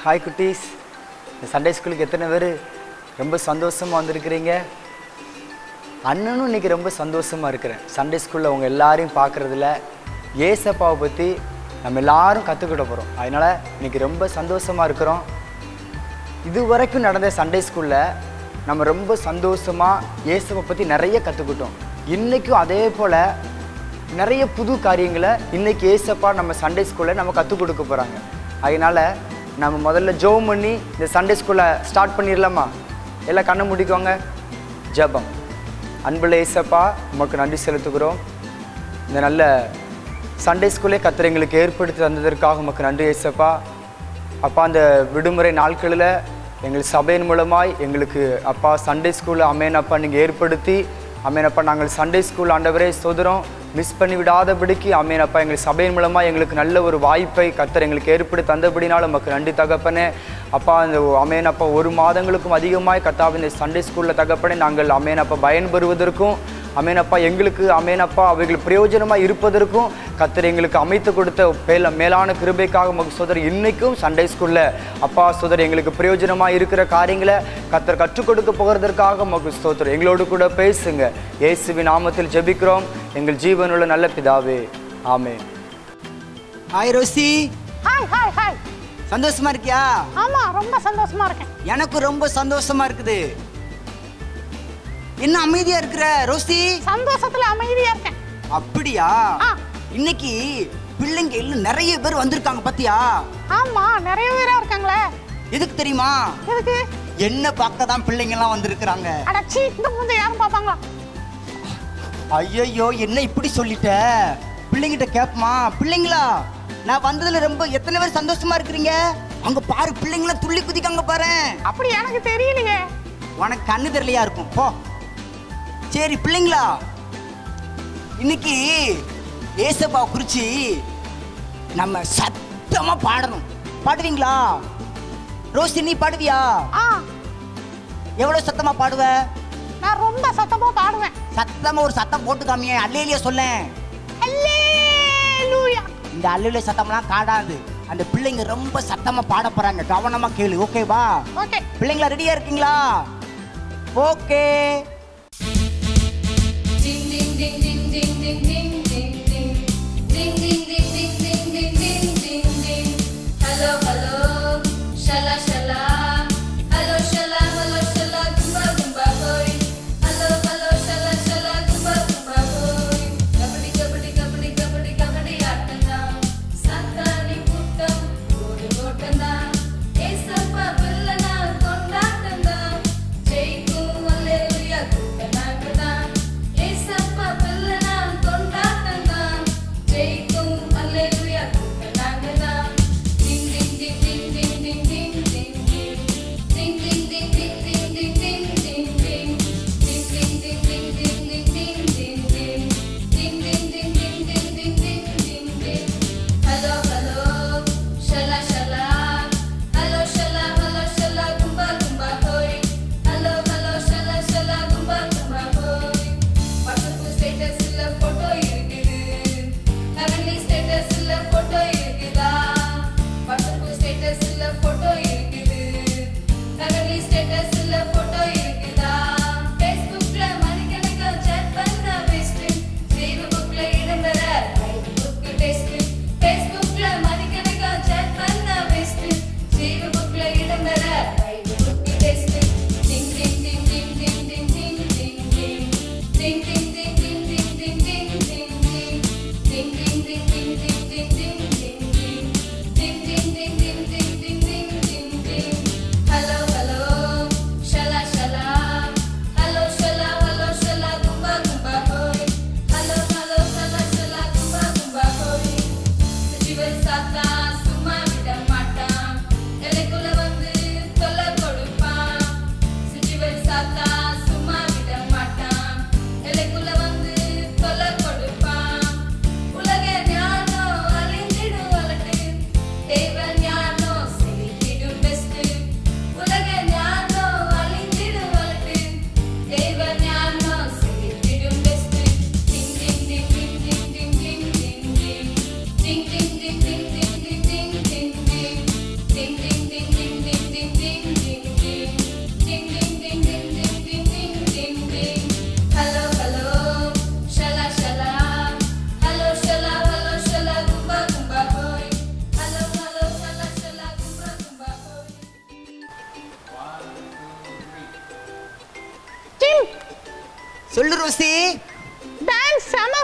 Hi குட்டீஸ் இந்த Sunday ஸ்கூலுக்கு எத்தனை பேர் ரொம்ப சந்தோஷமாக வந்திருக்கிறீங்க அண்ணனும் இன்னைக்கு ரொம்ப சந்தோஷமாக இருக்கிறேன் சண்டே ஸ்கூலில் உங்கள் எல்லாரையும் பார்க்குறதுல ஏசப்பாவை பற்றி நம்ம எல்லாரும் கற்றுக்கிட்ட போகிறோம் அதனால் இன்னைக்கு ரொம்ப சந்தோஷமாக இருக்கிறோம் இது வரைக்கும் நடந்த சண்டே ஸ்கூலில் நம்ம ரொம்ப சந்தோஷமாக இயேசுவை பற்றி நிறைய கற்றுக்கிட்டோம் இன்றைக்கும் அதே போல் நிறைய புது காரியங்களை இன்னைக்கு ஏசப்பா நம்ம சண்டே ஸ்கூலில் நம்ம கற்றுக் கொடுக்க போகிறாங்க அதனால் நம்ம முதல்ல ஜோம் பண்ணி இந்த சண்டே ஸ்கூலை ஸ்டார்ட் பண்ணிடலாமா எல்லாம் கண்ணை முடிக்கோங்க ஜெபம் அன்புள்ள ஏசப்பா உமக்கு நன்றி செலுத்துகிறோம் இந்த நல்ல சண்டே ஸ்கூலே கத்தர் எங்களுக்கு ஏற்படுத்தி தந்ததற்காக உமக்கு நன்றி ஏசப்பா அப்பா அந்த விடுமுறை நாட்களில் எங்கள் சபையின் மூலமாய் எங்களுக்கு அப்பா சண்டே ஸ்கூலில் அமேன் அப்பா நீங்கள் ஏற்படுத்தி அமேன் அப்பா நாங்கள் சண்டே ஸ்கூல் ஆண்டவரே சோதரம் மிஸ் பண்ணி விடாதபடிக்கு அமேன் அப்பா எங்கள் சபையின் மூலமாக எங்களுக்கு நல்ல ஒரு வாய்ப்பை கத்தர் எங்களுக்கு ஏற்படுத்தி தந்தபடினாலும் நமக்கு நன்றி தகப்பனே அப்பா அந்த அமேன் அப்பா ஒரு மாதங்களுக்கும் அதிகமாய் கத்தாவின் இந்த சண்டே ஸ்கூலில் தகப்பனே நாங்கள் அமேன் அப்பா பயன்பெறுவதற்கும் அமேனப்பா எங்களுக்கு அமேனப்பா அவைகள் பிரயோஜனமாக இருப்பதற்கும் கத்தர் எங்களுக்கு அமைத்து கொடுத்த மேல மேலான கிருபைக்காக மகு சோதர் இன்னைக்கும் சண்டே ஸ்கூலில் அப்பா சோதர் எங்களுக்கு பிரயோஜனமாக இருக்கிற காரியங்களை கத்தர் கற்றுக் கொடுக்க போகிறதற்காக மகு சோதர் எங்களோடு கூட பேசுங்க இயேசுவின் நாமத்தில் ஜெபிக்கிறோம் எங்கள் ஜீவனுள்ள நல்ல பிதாவே ஆமென் hi Rosie hi hi hi சந்தோஷமா இருக்கியா ஆமா ரொம்ப சந்தோஷமா இருக்கேன் எனக்கு ரொம்ப சந்தோஷமா இருக்குது என்ன அமைதியா இருக்கிற ரோசி சந்தோஷத்துல அமைதியா இருக்கேன் அப்படியா ஆ. இன்னைக்கு பிள்ளைங்க எல்லாம் நிறைய பேர் வந்திருக்காங்க பாத்தியா ஆமா நிறைய பேரா இருக்காங்களே எதுக்கு தெரியுமா எதுக்கு என்ன பார்க்க தான் பிள்ளைங்க எல்லாம் வந்திருக்கிறாங்க அடச்சி இந்த முந்தைய யாரும் பார்ப்பாங்களா ஐயோ என்ன இப்படி சொல்லிட்ட பிள்ளைங்கிட்ட கேப்பமா பிள்ளைங்களா நான் வந்ததுல ரொம்ப எத்தனை பேர் சந்தோஷமா இருக்கிறீங்க அங்க பாரு பிள்ளைங்களாம் துள்ளி குதிக்காங்க பாரு அப்படி எனக்கு தெரியலையே உனக்கு கண்ணு தெரியலையா இருக்கும் போ சரி பிள்ளைங்களா இன்னைக்கு ஏசப்பா குறிச்சு நம்ம சத்தமா பாடணும் பாடுவீங்களா ரோசி நீ பாடுவியா ஆ எவ்வளவு சத்தமா பாடுவ நான் ரொம்ப சத்தமா பாடுவேன் சத்தமா ஒரு சத்தம் போட்டு காமிய அல்லையிலேயே சொல்லேன் அல்லேலூயா இந்த அல்லையில சத்தம்லாம் காடாது அந்த பிள்ளைங்க ரொம்ப சத்தமா பாட போறாங்க கவனமா கேளு ஓகேவா ஓகே பிள்ளைங்களா ரெடியா இருக்கீங்களா okay Ding ding ding ding ding ding ding ding ding ding ding ding ding ding ding ding ding ding hello hello shala shala hello shala hello shala gumba gumba boy hello hello shala shala gumba gumba boy kabadi kabadi kabadi kabadi kabadi ஆட்டந்தா சத்தானி கூட்டம் ஓடு ஓட்டந்தா ஏசப்பா பிள்ளனா கொண்டாட்டந்தா ஜெயிக்கும் அல்லேலூயா கூட்ட நாங்கதான் ஏசப்பா பிள்ளனா கொண்டாட்டந்தா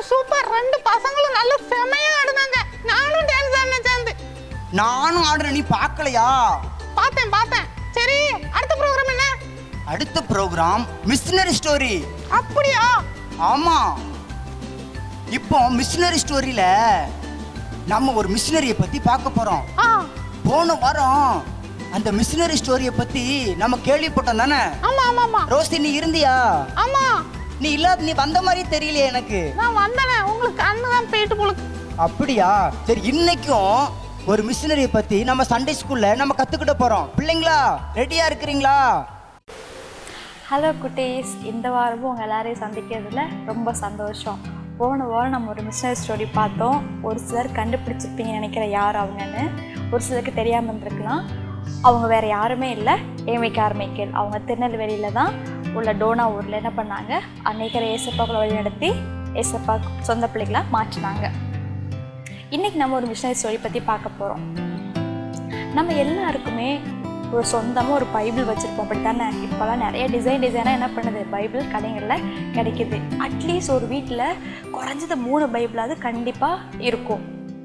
super ரெண்டு பசங்களும் நல்ல செமையா ஆடுனாங்க நானும் டான்ஸ் ஆடினேன் சேர்ந்து நானும் ஆடுறேன் நீ பார்க்கலையா பார்த்தேன் பார்த்தேன் சரி அடுத்த ப்ரோக்ராம் என்ன அடுத்த ப்ரோக்ராம் மிஷினரி ஸ்டோரி அப்படியா ஆமா இப்போ மிஷினரி ஸ்டோரியில நம்ம ஒரு மிஷினரியை பத்தி பார்க்க போறோம் ஆ போன வாரம் அந்த மிஷினரி ஸ்டோரியை பத்தி நம்ம கேள்விப்பட்டோம் தானே ஆமா ஆமா ஆமா ரோசி நீ இருந்தியா ஆமா நீ இல்லாத நீ வந்த மாதிரி தெரியலையே எனக்கு நான் வந்தேனே உங்களுக்கு கண்ணு தான் போயிட்டு போலுக்கு அப்படியா சரி இன்னைக்கும் ஒரு மிஷினரியை பத்தி நம்ம சண்டே ஸ்கூல்ல நம்ம கத்துக்கிட்ட போறோம் பிள்ளைங்களா ரெடியா இருக்கிறீங்களா ஹலோ குட்டீஸ் இந்த வாரமும் உங்கள் எல்லாரையும் சந்திக்கிறதுல ரொம்ப சந்தோஷம் போன வாரம் நம்ம ஒரு மிஷனரி ஸ்டோரி பார்த்தோம் ஒரு சிலர் கண்டுபிடிச்சிருப்பீங்கன்னு நினைக்கிற யார் அவங்கன்னு ஒரு சிலருக்கு தெரியாமல் இருந்திருக்கலாம் அவங்க வேறு யாருமே இல்லை ஏமை கார்மைக்கேல் அவங்க திருநெல்வேலியில் தான் உள்ள டோனா ஊரில் என்ன பண்ணாங்க அன்னைக்கிற ஏசப்பாக்களை வழி நடத்தி ஏசப்பா சொந்த பிள்ளைகளாக மாற்றினாங்க இன்றைக்கி நம்ம ஒரு மிஷனரி ஸ்டோரி பற்றி பார்க்க போகிறோம் நம்ம எல்லாருக்குமே ஒரு சொந்தமாக ஒரு பைபிள் வச்சுருப்போம் அப்படி தானே இப்போல்லாம் நிறைய டிசைன் டிசைனாக என்ன பண்ணுது பைபிள் கடைகளில் கிடைக்குது அட்லீஸ்ட் ஒரு வீட்டில் குறைஞ்சது மூணு பைபிளாவது கண்டிப்பாக இருக்கும்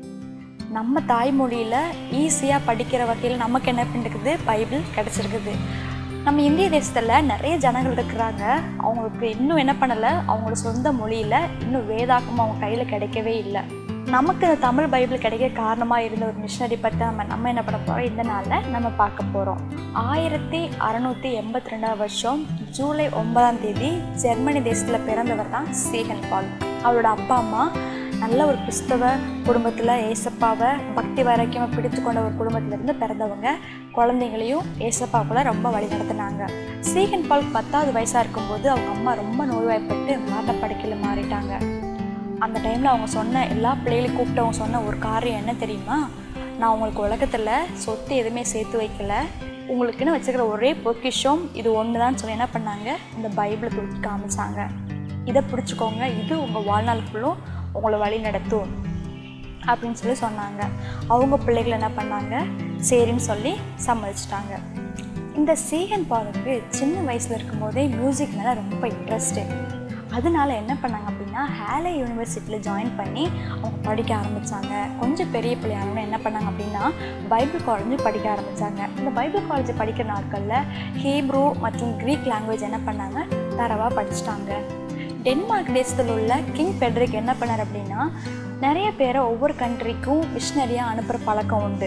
நம்ம தாய்மொழியில் ஈஸியாக படிக்கிற வகையில் நமக்கு என்ன பண்ணிருக்குது பைபிள் கிடச்சிருக்குது நம்ம இந்திய தேசத்தில் நிறைய ஜனங்கள் இருக்கிறாங்க அவங்களுக்கு இன்னும் என்ன பண்ணலை அவங்களோட சொந்த மொழியில் இன்னும் வேதாகமும் அவங்க கையில் கிடைக்கவே இல்லை நமக்கு இந்த தமிழ் பைபிள் கிடைக்க காரணமாக இருந்த ஒரு மிஷினரி பற்றி நம்ம நம்ம என்ன பண்ண போகிறோம் இந்த நாளில் நம்ம பார்க்க போகிறோம் ஆயிரத்தி அறநூற்றி எண்பத்தி ரெண்டாவது வருஷம் ஜூலை ஒன்பதாம் தேதி ஜெர்மனி தேசத்தில் பிறந்தவர் தான் சீகன் பால் அவரோட அப்பா அம்மா நல்ல ஒரு கிறிஸ்தவ குடும்பத்தில் ஏசப்பாவை பக்தி வைராக்கியமாக பிடித்து கொண்ட ஒரு குடும்பத்திலேருந்து பிறந்தவங்க குழந்தைங்களையும் ஏசப்பாக்குள்ள ரொம்ப வழி நடத்தினாங்க சீகன் பால் பத்தாவது வயசாக இருக்கும்போது அவங்க அம்மா ரொம்ப நோய்வாய்ப்பட்டு மரணப்படுக்கையில் மாறிட்டாங்க அந்த டைமில் அவங்க சொன்ன எல்லா பிள்ளைகளையும் கூப்பிட்டு அவங்க சொன்ன ஒரு காரியம் என்ன தெரியுமா நான் உங்களுக்கு உலகத்தில் சொத்து எதுவுமே சேர்த்து வைக்கல உங்களுக்குன்னு வச்சுக்கிற ஒரே பொக்கிஷம் இது ஒன்று தான் சொல்லி என்ன பண்ணாங்க இந்த பைபிளை தூக்கி காமிச்சாங்க இதை பிடிச்சிக்கோங்க இது உங்கள் வாழ்நாள் ஃபுல்லும் உங்களை வழி நடத்தும் அப்படின்னு சொல்லி சொன்னாங்க அவங்க பிள்ளைகள் என்ன பண்ணாங்க சரின்னு சொல்லி சம்மதிச்சிட்டாங்க இந்த சீகன் பாலுக்கு சின்ன வயசில் இருக்கும்போதே மியூசிக் மேலே ரொம்ப இன்ட்ரெஸ்ட்டு அதனால என்ன பண்ணாங்க அப்படின்னா ஹேலே யூனிவர்சிட்டியில் ஜாயின் பண்ணி அவங்க படிக்க ஆரம்பித்தாங்க கொஞ்சம் பெரிய பிள்ளையானவங்க என்ன பண்ணாங்க அப்படின்னா பைபிள் காலேஜ் படிக்க ஆரம்பித்தாங்க இந்த பைபிள் காலேஜ் படிக்கிற நாட்களில் ஹீப்ரூ மற்றும் க்ரீக் லாங்குவேஜ் என்ன பண்ணாங்க தரவாக படிச்சிட்டாங்க டென்மார்க் தேசத்தில் உள்ள கிங் பெட்ரிக் என்ன பண்ணார் அப்படின்னா நிறைய பேரை ஒவ்வொரு கண்ட்ரிக்கும் மிஷினரியாக அனுப்புகிற பழக்கம் உண்டு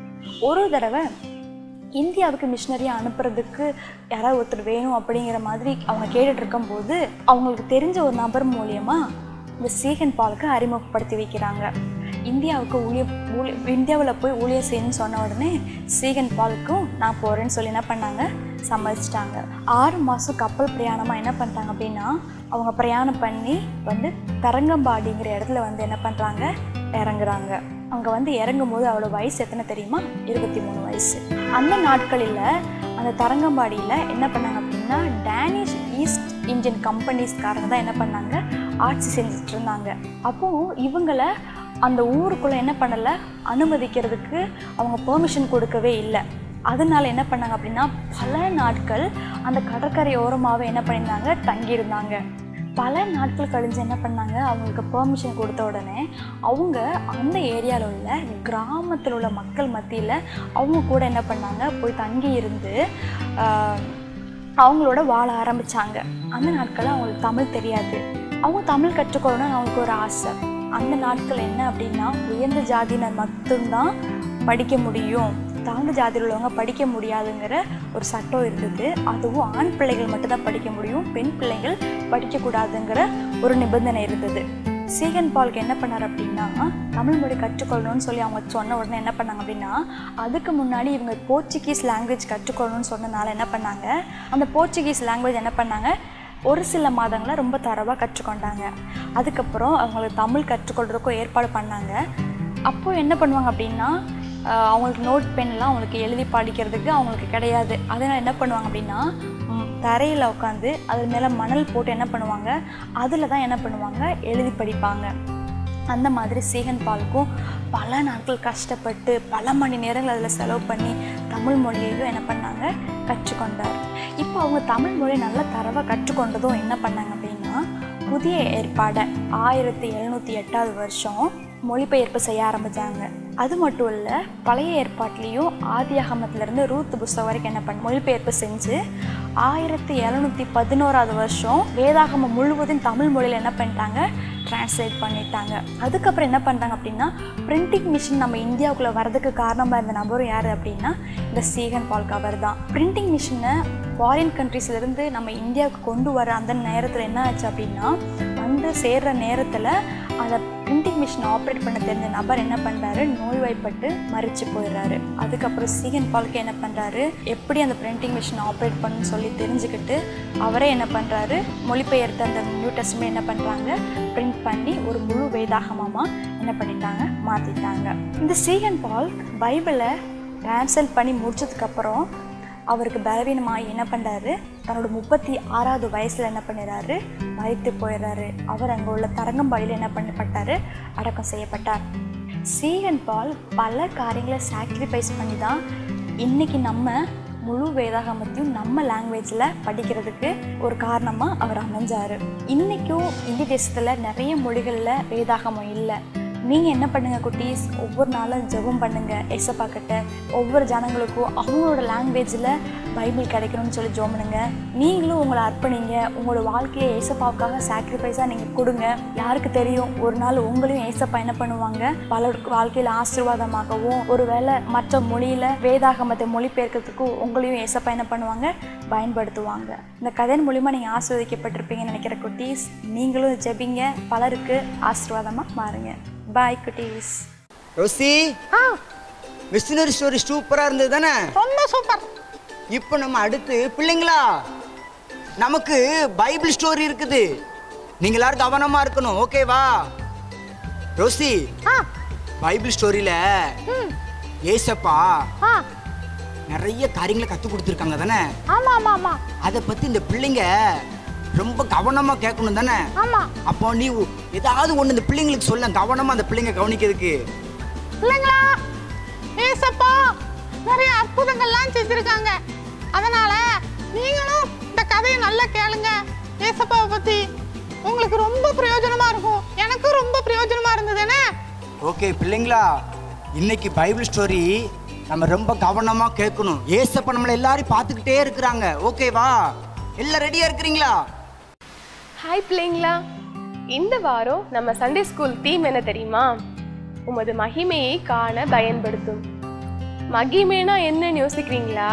ஒரு தடவை இந்தியாவுக்கு மிஷினரியாக அனுப்புறதுக்கு யாராவது ஒருத்தர் வேணும் அப்படிங்கிற மாதிரி அவங்க கேட்டுட்டு இருக்கும்போது அவங்களுக்கு தெரிஞ்ச ஒரு நபர் மூலியமாக இந்த சீகன் பாலுக்கு அறிமுகப்படுத்தி வைக்கிறாங்க இந்தியாவுக்கு ஊழிய ஊழிய இந்தியாவில் போய் ஊழியம் செய்யணும்னு சொன்ன உடனே சீகன் பாலுக்கும் நான் போகிறேன்னு சொல்லி என்ன பண்ணாங்க சம்மதிச்சிட்டாங்க ஆறு மாதம் கப்பல் பிரயாணமாக என்ன பண்ணிட்டாங்க அப்படின்னா அவங்க பிரயாணம் பண்ணி வந்து தரங்கம்பாடிங்கிற இடத்துல வந்து என்ன பண்ணுறாங்க இறங்குறாங்க அங்கே வந்து இறங்கும் போது அவளோட வயசு எத்தனை தெரியுமா இருபத்தி மூணு வயசு அந்த நாட்களில் அந்த தரங்கம்பாடியில் என்ன பண்ணாங்க அப்படின்னா டேனிஷ் ஈஸ்ட் இந்தியன் கம்பெனிஸ்காரங்க தான் என்ன பண்ணாங்க ஆட்சி செஞ்சுட்டு இருந்தாங்க அப்போது இவங்கள அந்த ஊருக்குள்ளே என்ன பண்ணலை அனுமதிக்கிறதுக்கு அவங்க பெர்மிஷன் கொடுக்கவே இல்லை அதனால என்ன பண்ணாங்க அப்படின்னா பல நாட்கள் அந்த கடற்கரை ஓரமாகவே என்ன பண்ணியிருந்தாங்க தங்கியிருந்தாங்க பல நாட்கள் கழிஞ்சு என்ன பண்ணாங்க அவங்களுக்கு பெர்மிஷன் கொடுத்த உடனே அவங்க அந்த ஏரியாவில் உள்ள கிராமத்தில் உள்ள மக்கள் மத்தியில் அவங்க கூட என்ன பண்ணாங்க போய் தங்கி இருந்து ஆஹ், அவங்களோட வாழ ஆரம்பித்தாங்க அந்த நாட்களில் அவங்களுக்கு தமிழ் தெரியாது அவங்க தமிழ் கற்றுக்கொள்ளணும்னு அவங்களுக்கு ஒரு ஆசை அந்த நாட்கள் என்ன அப்படின்னா உயர்ந்த ஜாதியினர் மட்டும்தான் படிக்க முடியும் தாழ்ந்த ஜாதியில் உள்ளவங்க படிக்க முடியாதுங்கிற ஒரு சட்டம் இருந்தது அதுவும் ஆண் பிள்ளைகள் மட்டும்தான் படிக்க முடியும் பெண் பிள்ளைகள் படிக்கக்கூடாதுங்கிற ஒரு நிபந்தனை இருந்தது சீகன் பால்க்கு என்ன பண்ணார் அப்படின்னா தமிழ் மொழி கற்றுக்கொள்ளணும்னு சொல்லி அவங்க சொன்ன உடனே என்ன பண்ணாங்க அப்படின்னா அதுக்கு முன்னாடி இவங்க போர்ச்சுகீஸ் லாங்குவேஜ் கற்றுக்கொள்ளணும்னு சொன்னனால என்ன பண்ணாங்க அந்த போர்ச்சுகீஸ் லாங்குவேஜ் என்ன பண்ணாங்க ஒரு சில மாதங்களை ரொம்ப தரவாக கற்றுக்கொண்டாங்க அதுக்கப்புறம் அவங்களுக்கு தமிழ் கற்றுக்கொள்றதுக்கும் ஏற்பாடு பண்ணாங்க அப்போ என்ன பண்ணுவாங்க அப்படின்னா ஆஹ் அவங்களுக்கு நோட் பென்லாம் அவங்களுக்கு எழுதி படிக்கிறதுக்கு அவங்களுக்கு கிடையாது அதனால் என்ன பண்ணுவாங்க அப்படின்னா தரையில் உட்காந்து அது மேலே மணல் போட்டு என்ன பண்ணுவாங்க அதில் தான் என்ன பண்ணுவாங்க எழுதி படிப்பாங்க அந்த மாதிரி சீகன் பாலுக்கும் பல நாட்கள் கஷ்டப்பட்டு பல மணி நேரங்கள் அதில் செலவு பண்ணி தமிழ் மொழியையும் என்ன பண்ணாங்க கற்றுக்கொண்டார் இப்போ அவங்க தமிழ் மொழி நல்ல தரவாக கற்றுக்கொண்டதும் என்ன பண்ணாங்க அப்படின்னா புதிய ஏற்பாடை ஆயிரத்தி எழுநூற்றி எட்டாவது வருஷம் மொழிபெயர்ப்பு செய்ய ஆரம்பித்தாங்க அது மட்டும் இல்லை பழைய ஏற்பாட்லேயும் ஆதியாகமத்திலேருந்து ரூத் புஸ்தகம் வரைக்கும் என்ன பண்ண மொழிபெயர்ப்பு செஞ்சு ஆயிரத்தி எழுநூற்றி பதினோராவது வருஷம் வேதாகமம் முழுவதும் தமிழ் மொழியில் என்ன பண்ணிட்டாங்க டிரான்ஸ்லேட் பண்ணிட்டாங்க அதுக்கப்புறம் என்ன பண்ணுறாங்க அப்படின்னா பிரிண்டிங் மிஷின் நம்ம இந்தியாவுக்குள்ளே வரதுக்கு காரணமாக இருந்த நபரும் யார் அப்படின்னா இந்த சீகன் பால் கவர் தான் பிரிண்டிங் மிஷினை ஃபாரின் கண்ட்ரீஸ்லேருந்து நம்ம இந்தியாவுக்கு கொண்டு வர அந்த நேரத்தில் என்ன ஆச்சு அப்படின்னா வந்து சேர்ற நேரத்தில் அந்த பிரிண்டிங் மிஷின் ஆப்ரேட் பண்ண தெரிஞ்ச நபர் என்ன பண்ணுறாரு நோய்வாய்ப்பட்டு மறிச்சு போயிடுறாரு அதுக்கப்புறம் சீகன் பால்க்கு என்ன பண்ணுறாரு எப்படி அந்த பிரிண்டிங் மிஷின் ஆப்ரேட் பண்ணுன்னு சொல்லி தெரிஞ்சுக்கிட்டு அவரே என்ன பண்ணுறாரு மொழிபெயர்த்த அந்த நியூ டெஸ்ட்மெண்ட் என்ன பண்ணுறாங்க பிரிண்ட் பண்ணி ஒரு முழு வேதாகமமாக என்ன பண்ணிட்டாங்க மாற்றிட்டாங்க இந்த சீகன் பால் பைபிளை டிரான்ஸ்லேட் பண்ணி முடிச்சதுக்கப்புறம் அவருக்கு பலவீனமாகி என்ன பண்ணுறாரு தன்னோட முப்பத்தி ஆறாவது வயசில் என்ன பண்ணிடுறாரு மறித்து போயிடுறாரு அவர் அங்கே உள்ள தரங்கம்பாடியில் என்ன பண்ணப்பட்டார் அடக்கம் செய்யப்பட்டார் சீகன் பால் பல காரியங்களை சாக்ரிஃபைஸ் பண்ணி தான் இன்னைக்கு நம்ம முழு வேதாகமத்தையும் நம்ம லாங்குவேஜில் படிக்கிறதுக்கு ஒரு காரணமாக அவர் அமைஞ்சார் இன்றைக்கும் இந்திய தேசத்தில் நிறைய மொழிகளில் வேதாகமம் இல்லை நீங்கள் என்ன பண்ணுங்கள் குட்டீஸ் ஒவ்வொரு நாளும் ஜெபம் பண்ணுங்கள் ஏசப்பா கிட்ட ஒவ்வொரு ஜனங்களுக்கும் அவங்களோட லாங்குவேஜில் பைபிள் கிடைக்கணும்னு சொல்லி ஜெபம் பண்ணுங்க நீங்களும் உங்களை அர்ப்பணிங்க உங்களோட வாழ்க்கையை ஏசப்பாவுக்காக சாக்ரிஃபைஸாக நீங்கள் கொடுங்க யாருக்கு தெரியும் ஒரு நாள் உங்களையும் ஏசப்பா என்ன பண்ணுவாங்க பலருக்கு வாழ்க்கையில் ஆசீர்வாதமாகவும் ஒருவேளை மற்ற மொழியில் வேதாகமத்தை மொழிபெயர்க்கிறதுக்கும் உங்களையும் ஏசப்பா என்ன பண்ணுவாங்க பயன்படுத்துவாங்க இந்த கதையின் மூலிமா நீங்கள் ஆசீர்வதிக்கப்பட்டிருப்பீங்கன்னு நினைக்கிற குட்டீஸ் நீங்களும் ஜெபிங்க பலருக்கு ஆசீர்வாதமாக மாறுங்க பாய் குட்டீஸ் ரோசி ஆ மிஷினரி ஸ்டோரி சூப்பரா இருந்தது தானே ரொம்ப சூப்பர் இப்போ நம்ம அடுத்து பிள்ளைங்களா நமக்கு பைபிள் ஸ்டோரி இருக்குது நீங்க எல்லாரும் கவனமா இருக்கணும் ஓகேவா ரோசி ஆ பைபிள் ஸ்டோரியில ம் ஏசப்பா ஆ நிறைய காரியங்களை கத்து கொடுத்துருக்காங்க தானே ஆமா ஆமா ஆமா அதை பத்தி இந்த பிள்ளைங்க ரொம்ப கவனமா கேட்கணும் தானே ஆமா அப்போ நீ உ- ஏதாவது ஒண்ணு இந்த பிள்ளைங்களுக்கு சொல்ல கவனமா அந்த பிள்ளைங்க கவனிக்கிறதுக்கு இல்லைங்களா ஏசப்பா நிறைய அற்புதங்கள்லாம் செஞ்சிருக்காங்க அதனால நீங்களும் இந்த கதையை நல்லா கேளுங்க ஏசப்பாவை பத்தி உங்களுக்கு ரொம்ப பிரயோஜனமா இருக்கும் எனக்கும் ரொம்ப பிரயோஜனமா இருந்ததுன்னு ஓகே பிள்ளைங்களா இன்னைக்கு பைபிள் ஸ்டோரி நம்ம ரொம்ப கவனமா கேட்கணும் ஏசப்ப நம்மளை எல்லாரும் பார்த்துக்கிட்டே இருக்கிறாங்க ஓகேவா எல்லாம் ரெடியா இருக்கிறீங்களா ஹாய் பிள்ளைங்களா இந்த வாரம் நம்ம சண்டே ஸ்கூல் தீம் என்ன தெரியுமா உமது மகிமையை காண பயன்படுத்தும் மகிமைனா என்னன்னு யோசிக்கிறீங்களா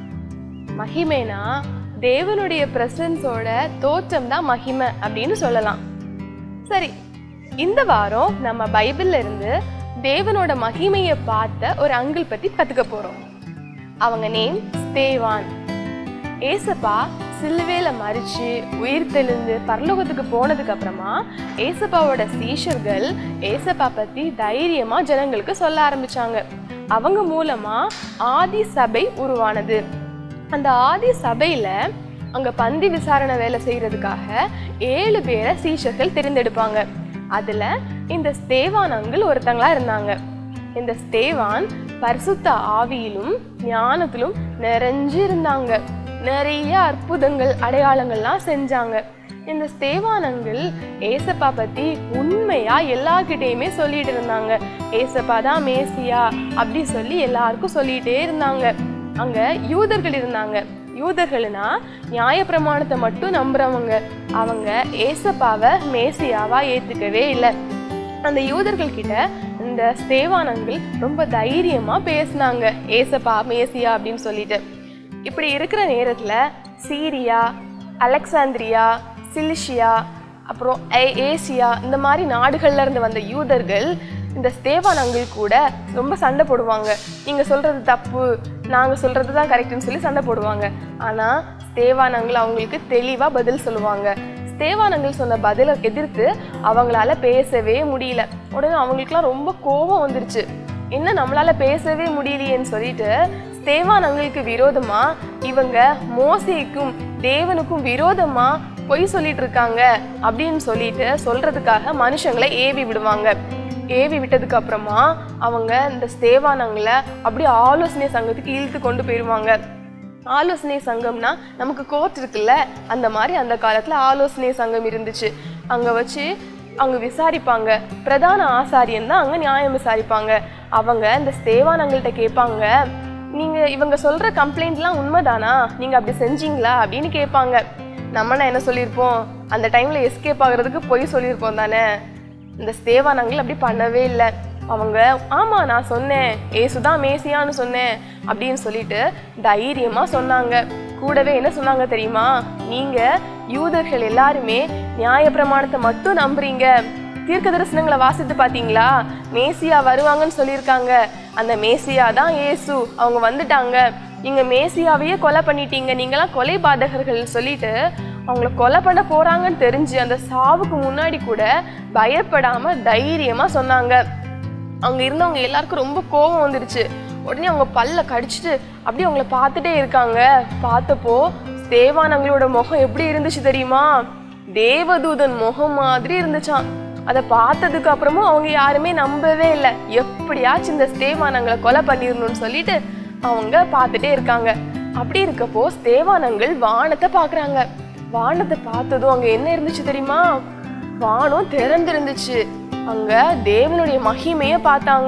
மகிமைனா தேவனுடைய பிரசன்ஸோட தோற்றம் தான் மகிமை அப்படின்னு சொல்லலாம் சரி இந்த வாரம் நம்ம பைபிள்ல இருந்து தேவனோட மகிமையை பார்த்த ஒரு அங்கிள் பத்தி கத்துக்க போறோம் அவங்க நேம் ஸ்தேவான் ஏசப்பா சிலுவையில மறிச்சு உயிர் தெளிந்து பரலோகத்துக்கு போனதுக்கு அப்புறமா ஏசப்பாவோட சீஷர்கள் ஏசப்பா பத்தி தைரியமா ஜனங்களுக்கு சொல்ல ஆரம்பிச்சாங்க அவங்க மூலமா ஆதி சபை உருவானது அந்த ஆதி சபையில அங்க பந்தி விசாரணை வேலை செய்யறதுக்காக ஏழு பேரை சீஷர்கள் தெரிந்தெடுப்பாங்க அதுல இந்த ஸ்தேவான் அங்கிள் ஒருத்தங்களா இருந்தாங்க இந்த ஸ்தேவான் பரிசுத்த ஆவியிலும் ஞானத்திலும் நிறைஞ்சு இருந்தாங்க நிறைய அற்புதங்கள் அடையாளங்கள்லாம் செஞ்சாங்க இந்த ஸ்தேவானங்கள் ஏசப்பா பத்தி உண்மையா எல்லார்கிட்டயுமே சொல்லிட்டு இருந்தாங்க ஏசப்பா தான் மேசியா அப்படி சொல்லி எல்லாருக்கும் சொல்லிட்டே இருந்தாங்க அங்க யூதர்கள் இருந்தாங்க யூதர்கள்னா நியாயப்பிரமாணத்தை மட்டும் நம்புறவங்க அவங்க ஏசப்பாவை மேசியாவா ஏத்துக்கவே இல்லை அந்த யூதர்கள் கிட்ட இந்த ஸ்தேவானங்கள் ரொம்ப தைரியமா பேசினாங்க ஏசப்பா மேசியா அப்படின்னு சொல்லிட்டு இப்படி இருக்கிற நேரத்துல சீரியா அலெக்சாந்திரியா சிலிஷியா அப்புறம் ஏ- ஏசியா இந்த மாதிரி நாடுகள்ல இருந்து வந்த யூதர்கள் இந்த ஸ்தேவானங்கள் கூட ரொம்ப சண்டை போடுவாங்க நீங்க சொல்றது தப்பு நாங்க சொல்றது தான் கரெக்ட்னு சொல்லி சண்டை போடுவாங்க ஆனா ஸ்தேவானங்கள் அவங்களுக்கு தெளிவா பதில் சொல்லுவாங்க ஸ்தேவானங்கள் சொன்ன பதிலை எதிர்த்து அவங்களால பேசவே முடியல உடனே அவங்களுக்குலாம் ரொம்ப கோபம் வந்துருச்சு என்ன நம்மளால பேசவே முடியலையேன்னு சொல்லிட்டு ஸ்தேவானங்களுக்கு விரோதமா இவங்க மோசேக்கும் தேவனுக்கும் விரோதமா பொய் சொல்லிட்டு இருக்காங்க அப்படின்னு சொல்லிட்டு சொல்றதுக்காக மனுஷங்களை ஏவி விடுவாங்க ஏவி விட்டதுக்கு அப்புறமா அவங்க இந்த ஸ்தேவானங்களை அப்படியே ஆலோசனை சங்கத்துக்கு இழுத்து கொண்டு போயிடுவாங்க ஆலோசனை சங்கம்னா நமக்கு கோர்ட் இருக்குல்ல அந்த மாதிரி அந்த காலத்துல ஆலோசனை சங்கம் இருந்துச்சு அங்கே வச்சு அவங்க விசாரிப்பாங்க பிரதான ஆசாரியன் தான் அங்கே நியாயம் விசாரிப்பாங்க அவங்க இந்த ஸ்தேவானங்கள்கிட்ட கேட்பாங்க நீங்கள் இவங்க சொல்கிற கம்ப்ளைண்ட்லாம் உண்மைதானா நீங்கள் அப்படி செஞ்சீங்களா அப்படின்னு கேட்பாங்க நம்மனா என்ன சொல்லியிருப்போம் அந்த டைமில் எஸ்கேப் ஆகுறதுக்கு பொய் சொல்லியிருப்போம் தானே இந்த ஸ்தேவானங்கள் அப்படி பண்ணவே இல்லை அவங்க ஆமா நான் சொன்னேன் ஏசுதான் மேசியான்னு சொன்னேன் அப்படின்னு சொல்லிட்டு தைரியமா சொன்னாங்க கூடவே என்ன சொன்னாங்க தெரியுமா நீங்க யூதர்கள் எல்லாருமே நியாயப்பிரமாணத்தை மட்டும் நம்புறீங்க தீர்க்க தரிசனங்களை வாசித்து பாத்தீங்களா மேசியா வருவாங்கன்னு சொல்லியிருக்காங்க அந்த மேசியா தான் ஏசு அவங்க வந்துட்டாங்க நீங்க மேசியாவையே கொலை பண்ணிட்டீங்க நீங்களாம் கொலை பாதகர்கள் சொல்லிட்டு அவங்கள கொலை பண்ண போறாங்கன்னு தெரிஞ்சு அந்த சாவுக்கு முன்னாடி கூட பயப்படாம தைரியமா சொன்னாங்க அங்க இருந்தவங்க எல்லாருக்கும் ரொம்ப கோபம் வந்துடுச்சு உடனே அவங்க பல்ல கடிச்சிட்டு அப்படியே அவங்கள பார்த்துட்டே இருக்காங்க பார்த்தப்போ தேவானங்களோட முகம் எப்படி இருந்துச்சு தெரியுமா தேவதூதன் முகம் மாதிரி இருந்துச்சாம் அதை பார்த்ததுக்கு அப்புறமும் அவங்க யாருமே நம்பவே இல்லை எப்படியாச்சும் இந்த ஸ்தேவானங்களை கொலை பண்ணிடணும்னு சொல்லிட்டு அவங்க பார்த்துட்டே இருக்காங்க அப்படி இருக்கப்போ ஸ்தேவானங்கள் வானத்தை பார்க்கறாங்க வானத்தை பார்த்ததும் அங்க என்ன இருந்துச்சு தெரியுமா வானம் திறந்திருந்துச்சு அங்க தேவனுடைய மகிமைய பார்த்தாங்க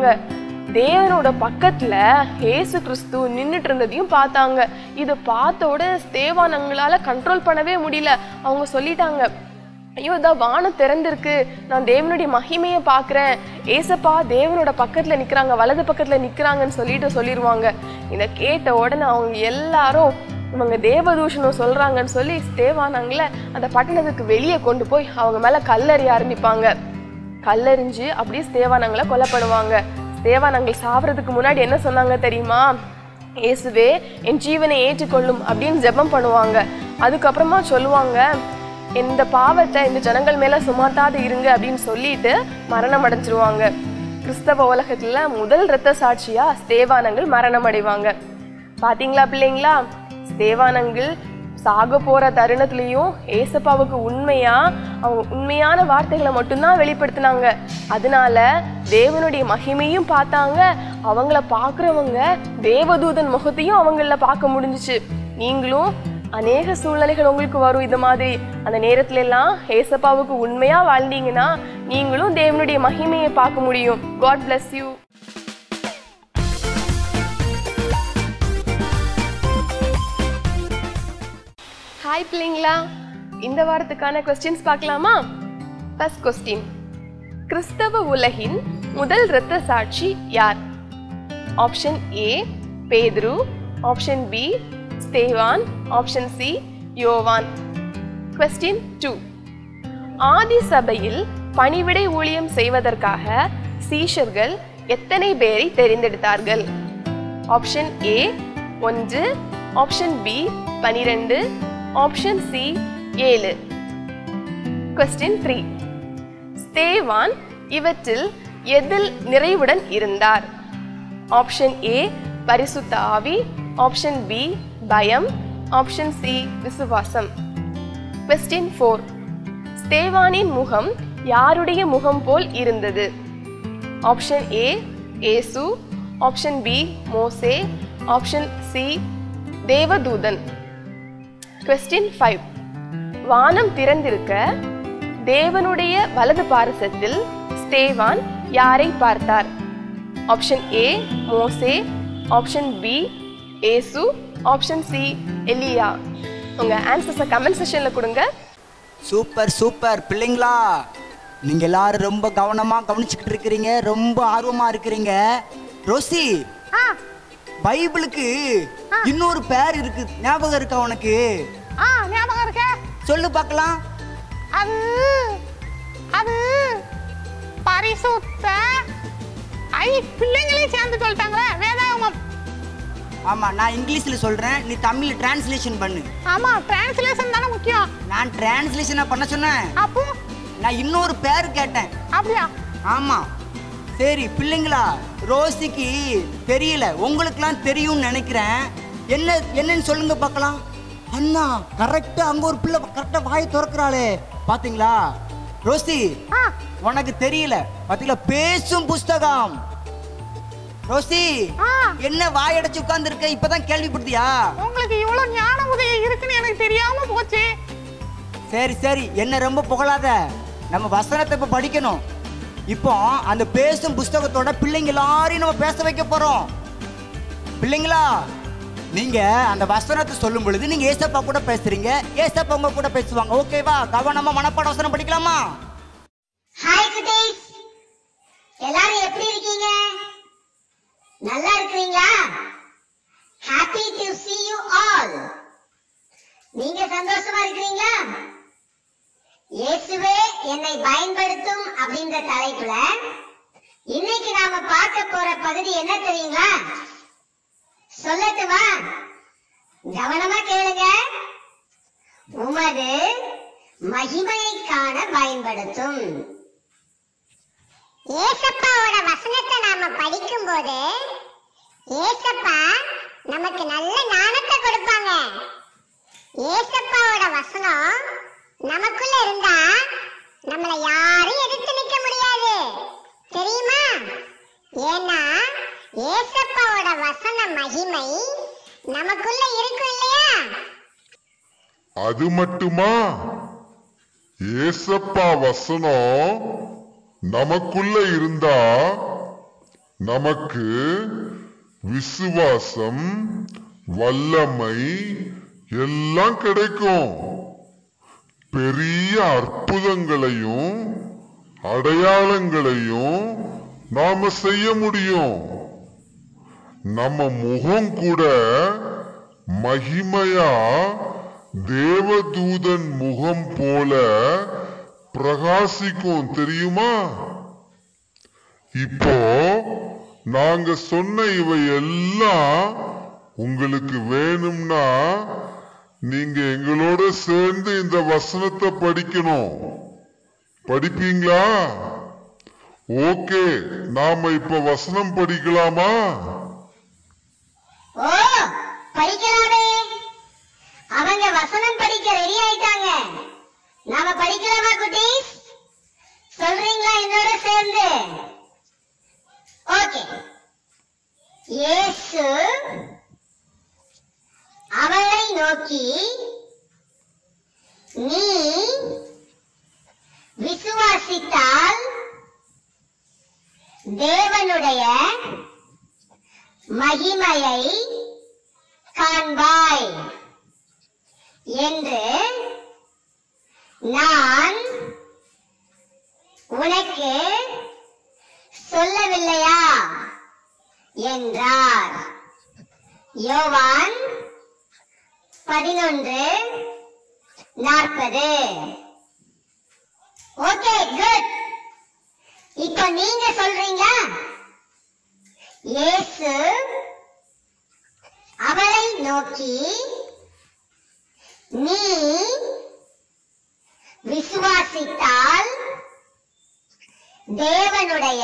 தேவனோட பக்கத்துல இயேசு கிறிஸ்து நின்னுட்டு இருந்ததையும் பார்த்தாங்க இதை பார்த்த உடனே ஸ்தேவானங்களால கண்ட்ரோல் பண்ணவே முடியல அவங்க சொல்லிட்டாங்க ஐயோ இதான் வானம் திறந்திருக்கு நான் தேவனுடைய மகிமையை பார்க்குறேன் ஏசப்பா தேவனோட பக்கத்துல நிக்கிறாங்க வலது பக்கத்துல நிக்கிறாங்கன்னு சொல்லிட்டு சொல்லிடுவாங்க இதை கேட்ட உடனே அவங்க எல்லாரும் இவங்க தேவதூஷணம் சொல்றாங்கன்னு சொல்லி ஸ்தேவானங்கள அந்த பட்டணத்துக்கு வெளியே கொண்டு போய் அவங்க மேல கல்லறிய ஆரம்பிப்பாங்க கல்லெறிஞ்சு அப்படியே ஸ்தேவானங்களை கொலை பண்ணுவாங்க ஸ்தேவானங்கள் சாவறதுக்கு முன்னாடி என்ன சொன்னாங்க தெரியுமா இயேசுவே என் ஜீவனை ஏற்றுக்கொள்ளும் அப்படின்னு ஜெபம் பண்ணுவாங்க அதுக்கப்புறமா சொல்லுவாங்க இந்த பாவத்தை இந்த ஜனங்கள் மேல சுமத்தாது இருங்க அப்படின்னு சொல்லிட்டு மரணம் அடைஞ்சிருவாங்க கிறிஸ்தவ உலகத்துல முதல் இரத்த சாட்சியா ஸ்தேவானங்கள் மரணம் அடைவாங்க பாத்தீங்களா பிள்ளைங்களா ஸ்தேவானங்கள் சாக போற தருணத்துலயும் ஏசப்பாவுக்கு உண்மையா அவங்க உண்மையான வார்த்தைகளை மட்டும்தான் வெளிப்படுத்தினாங்க அதனால தேவனுடைய மகிமையும் பார்த்தாங்க அவங்கள பார்க்குறவங்க தேவதூதன் முகத்தையும் அவங்கள பார்க்க முடிஞ்சுச்சு நீங்களும் அநேக சூழ்நிலைகள் உங்களுக்கு வரும் இது மாதிரி அந்த நேரத்துல எல்லாம் ஏசப்பாவுக்கு உண்மையா வாழ்ந்தீங்கன்னா நீங்களும் தேவனுடைய மகிமையை பார்க்க முடியும் காட் bless யூ ஹாய் பிள்ளைங்களா இந்த வாரத்துக்கான கொஸ்டின்ஸ் பார்க்கலாமா ஃபர்ஸ்ட் கொஸ்டின் கிறிஸ்தவ உலகின் முதல் இரத்த சாட்சி யார் ஆப்ஷன் ஏ பேதுரு ஆப்ஷன் பி ஸ்தேவான் ஆப்ஷன் சி யோவான் கொஸ்டின் டூ ஆதி சபையில் பணிவிடை ஊழியம் செய்வதற்காக சீஷர்கள் எத்தனை பேரை தெரிந்தெடுத்தார்கள் ஆப்ஷன் ஏ ஒன்று ஆப்ஷன் பி பனிரெண்டு ஆப்ஷன் சி ஏழு கொஸ்டின் த்ரீ ஸ்தேவான் இவற்றில் எதில் நிறைவுடன் இருந்தார் ஆப்ஷன் ஏ பரிசுத்த ஆவி ஆப்ஷன் பி பயம் ஆப்ஷன் சி விசுவாசம் கொஸ்டின் ஃபோர் ஸ்தேவானின் முகம் யாருடைய முகம் போல் இருந்தது ஆப்ஷன் ஏ ஏசு ஆப்ஷன் பி மோசே ஆப்ஷன் சி தேவதூதன் கொஸ்டின் ஃபைவ் வானம் திறந்திருக்க தேவனுடைய வலது பாரசத்தில் ஸ்தேவான் யாரை பார்த்தார் ஆப்ஷன் ஏ மோசே ஆப்ஷன் பி ஏசு ஆப்ஷன் சி எலியா உங்க ஆன்சர்ஸை கமெண்ட் செஷன்ல கொடுங்க சூப்பர் சூப்பர் பிள்ளைங்களா நீங்க எல்லாரும் ரொம்ப கவனமா கவனிச்சுக்கிட்டு இருக்கிறீங்க ரொம்ப ஆர்வமா இருக்கிறீங்க ரோசி ஆ பைபிளுக்கு இன்னொரு பேர் இருக்கு ஞாபகம் இருக்கா உனக்கு ஆ ஞாபகம் இருக்கே சொல்லு பார்க்கலாம் அது அது பரிசுத்த ஐ பிள்ளைங்களே சேர்ந்து சொல்லிட்டாங்களே வேதாகமம் ஆமா நான் இங்கிலீஷ்ல சொல்றேன் நீ தமிழ்ல டிரான்ஸ்லேஷன் பண்ணு ஆமா டிரான்ஸ்லேஷன் தானே முக்கியம் நான் டிரான்ஸ்லேஷனா பண்ண சொன்னேன் அப்போ நான் இன்னொரு பேர் கேட்டேன் அப்படியா ஆமா சரி பிள்ளைங்களா ரோசிக்கு தெரியல உங்களுக்குலாம் தெரியும்னு நினைக்கிறேன் என்ன என்னன்னு சொல்லுங்க பார்க்கலாம் அண்ணா கரெக்டா அங்க ஒரு பிள்ளை கரெக்டா வாய் திறக்கிறாளே பாத்தீங்களா ரோசி ஆ உனக்கு தெரியல பாத்தீங்களா பேசும் புஸ்தகம் ரோசி ஆ என்ன வாயடைச்சு உட்கார்ந்து இருக்க இப்பதான் கேள்விப்படுத்தியா உங்களுக்கு இவ்வளவு ஞான உதவி இருக்குன்னு எனக்கு தெரியாம போச்சு சரி சரி என்ன ரொம்ப புகழாத நம்ம வசனத்தை இப்போ படிக்கணும் இப்போ அந்த பேசும் புஸ்தகத்தோட பிள்ளைங்க எல்லாரையும் நம்ம பேச வைக்க போறோம் பிள்ளைங்களா நீங்க அந்த வசனத்தை சொல்லும் பொழுது நீங்க ஏசப்பா கூட பேசுறீங்க ஏசப்பா உங்க கூட பேசுவாங்க ஓகேவா கவனமா மனப்பாட வசனம் படிக்கலாமா ஹாய் குட்டீஸ் எல்லாரும் எப்படி இருக்கீங்க நல்லா இருக்கிறீங்களா happy to see you all நீங்க சந்தோஷமா இருக்கிறீங்களா இயேசுவே என்னை பயன்படுத்தும் அப்படின்ற தலைப்புல இன்னைக்கு நாம பார்க்க போற பகுதி என்ன தெரியுங்களா சொல்லட்டுமா கவனமா கேளுங்க உமது மகிமையை காண பயன்படுத்தும் ஏசப்பாவோட வசனத்தை நாம படிக்கும்போது ஏசப்பா நமக்கு நல்ல ஞானத்தை கொடுப்பாங்க ஏசப்பாவோட வசனம் நமக்குள்ள இருந்தா நம்மள யாரும் எதிர்த்து நிக்க முடியாது தெரியுமா ஏன்னா ஏசப்பாவோட வசன மகிமை நமக்குள்ள இருக்கும் இல்லையா அது மட்டுமா ஏசப்பா வசனம் நமக்குள்ள இருந்தா நமக்கு விசுவாசம் வல்லமை எல்லாம் கிடைக்கும் பெரிய அற்புதங்களையும் அடையாளங்களையும் நாம செய்ய முடியும் நம்ம முகம் கூட மகிமையா தேவதூதன் முகம் போல பிரகாசிக்கும் தெரியுமா இப்போ நாங்க சொன்ன இவை எல்லாம் உங்களுக்கு வேணும்னா நீங்க எங்களோட சேர்ந்து இந்த வசனத்தை படிக்கணும் படிப்பீங்களா ஓகே நாம இப்ப வசனம் படிக்கலாமா ஓ படிக்கலாமே அவங்க வசனம் படிக்க ரெடி ஆயிட்டாங்க நாம படிக்கலாமா குட்டீஸ் சொல்றீங்களா என்னோட சேர்ந்து ஓகே இயேசு அவளை நோக்கி நீ விசுவாசித்தால் தேவனுடைய மகிமையை காண்பாய் என்று நான் உனக்கு சொல்லவில்லையா என்றார் யோவான் பதினொன்று நாற்பது ஓகே குட் இப்போ நீங்க சொல்றீங்களா இயேசு அவளை நோக்கி நீ விசுவாசித்தால் தேவனுடைய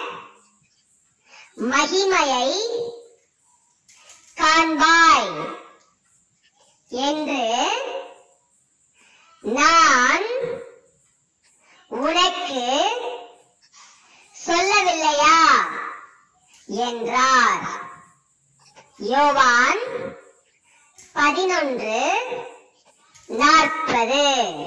மகிமையை காண்பாய் என்று நான் உனக்கு சொல்லவில்லையா என்றார் யோவான் பதினொன்று நாற்பது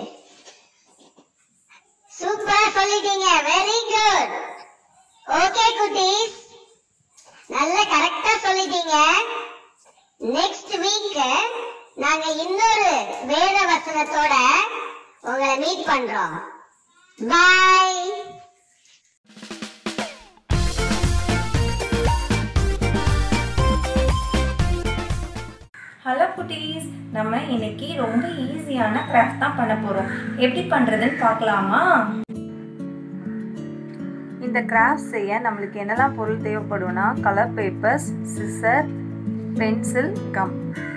சூப்பரா சொல்லிட்டீங்க வெரி குட் ஓகே குட்டீஸ் நல்ல கரெக்டா சொல்லிட்டீங்க நெக்ஸ்ட் வீக் நாங்க இன்னொரு வேத வசனத்தோட உங்களை மீட் பண்றோம் பாய் ஹலோ குட்டீஸ் நம்ம இன்னைக்கு ரொம்ப ஈஸியான கிராஃப்ட் தான் பண்ண போகிறோம் எப்படி பண்ணுறதுன்னு பார்க்கலாமா இந்த கிராஃப்ட் செய்ய நம்மளுக்கு என்னெல்லாம் பொருள் தேவைப்படும்னா colour papers scissor pencil gum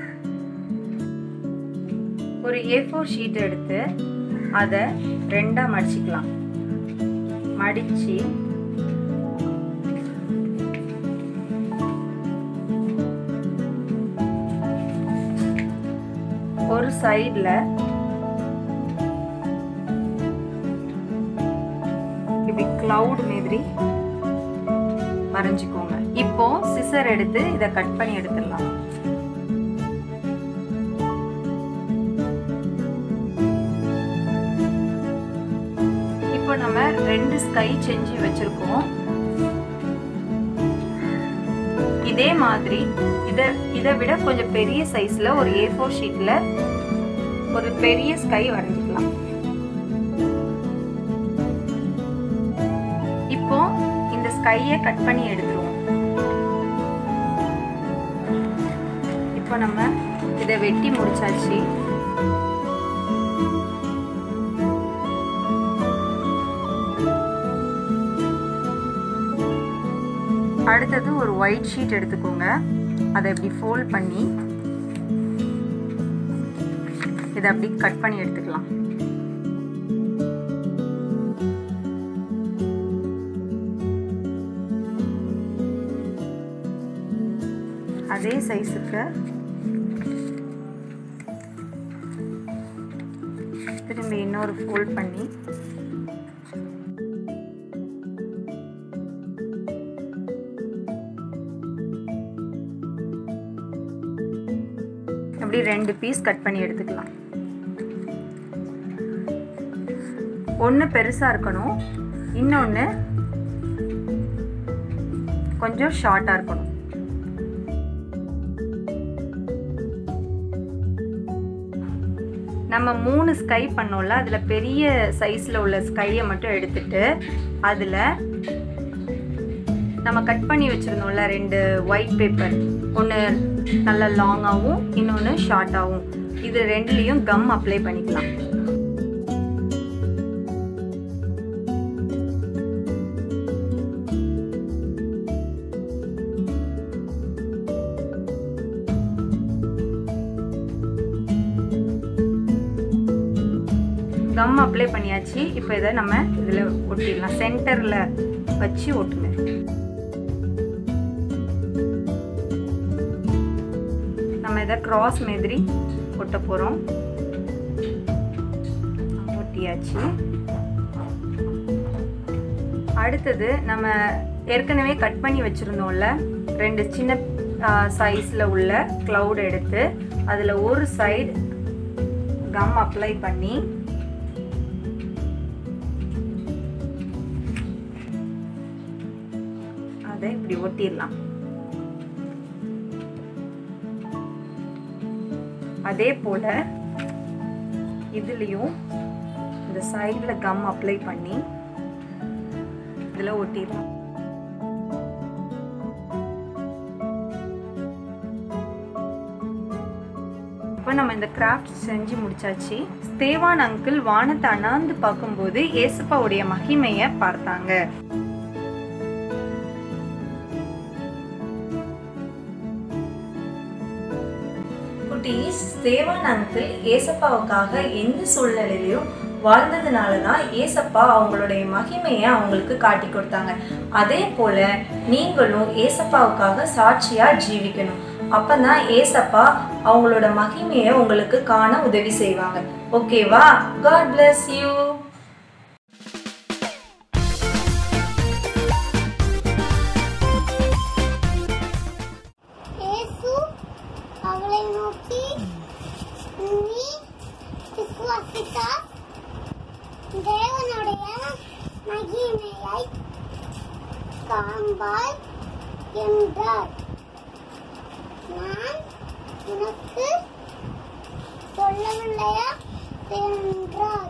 ஒரு ஏ ஃபோர் ஷீட் எடுத்து அதை ரெண்டாக மடிச்சுக்கலாம் மடித்து ஒரு சைடில் இப்படி கிளவுட் மாதிரி வரைஞ்சிக்கோங்க இப்போ சிசர் எடுத்து இதை கட் பண்ணி எடுத்துடலாம் நம்ம ரெண்டு ஸ்கை செஞ்சு வச்சிருக்கோம் இதே மாதிரி இதை இதை விட கொஞ்சம் பெரிய சைஸ்ல ஒரு ஏ ஃபோர் ஷீட்ல ஒரு பெரிய ஸ்கை வரைஞ்சிக்கலாம் இப்போ இந்த ஸ்கையை கட் பண்ணி எடுத்துருவோம் இப்போ நம்ம இதை வெட்டி முடிச்சாச்சு அடுத்தது ஒரு ஒயிட் ஷீட் எடுத்துக்கோங்க அதை இப்படி ஃபோல்ட் பண்ணி இதை அப்படி கட் பண்ணி எடுத்துக்கலாம் அதே சைஸுக்கு திரும்பி இன்னொரு ஃபோல்ட் பண்ணி அப்படி ரெண்டு பீஸ் கட் பண்ணி எடுத்துக்கலாம் ஒன்று பெருசாக இருக்கணும் இன்னொன்று கொஞ்சம் ஷார்ட்டாக இருக்கணும் நம்ம மூணு ஸ்கை பண்ணோம்ல அதில் பெரிய சைஸில் உள்ள ஸ்கையை மட்டும் எடுத்துட்டு அதில் நம்ம கட் பண்ணி வச்சுருந்தோம்ல ரெண்டு ஒயிட் பேப்பர் ஒன்று நல்ல லாங்காகவும் இன்னொன்று ஷார்ட்டாகவும் இது ரெண்டுலேயும் கம் அப்ளை பண்ணிக்கலாம் கம் அப்ளை பண்ணியாச்சு இப்போ இதை நம்ம இதில் ஒட்டிடலாம் சென்டரில் வச்சு ஒட்டுங்க நம்ம இதை கிராஸ் மாதிரி ஒட்ட போகிறோம் ஒட்டியாச்சு அடுத்தது நம்ம ஏற்கனவே கட் பண்ணி வச்சுருந்தோம்ல ரெண்டு சின்ன சைஸில் உள்ள க்ளவுட் எடுத்து அதில் ஒரு சைடு கம் அப்ளை பண்ணி அதை இப்படி ஒட்டிடலாம் அதே போல இதுலேயும் இந்த சைடில் கம் அப்ளை பண்ணி இதில் ஒட்டிடலாம் இப்போ நம்ம இந்த கிராஃப்ட் செஞ்சு முடிச்சாச்சு ஸ்தேவான் அங்கிள் வானத்தை அண்ணாந்து பார்க்கும்போது ஏசப்பாவுடைய மகிமையை பார்த்தாங்க குட்டீஸ் தேவான் அங்கிள் ஏசப்பாவுக்காக எந்த சூழ்நிலையிலையும் வாழ்ந்ததுனால தான் ஏசப்பா அவங்களுடைய மகிமையை அவங்களுக்கு காட்டி கொடுத்தாங்க அதே போல நீங்களும் ஏசப்பாவுக்காக சாட்சியா ஜீவிக்கணும் அப்பதான் ஏசப்பா அவங்களோட மகிமையை உங்களுக்கு காண உதவி செய்வாங்க ஓகேவா காட் bless யூ இயேசு அவளை நோக்கி நீ விசுவாசித்தால் தேவனுடைய மகிமையை காண்பாய் என்றார் நான் உனக்கு சொல்லவில்லையா என்றார்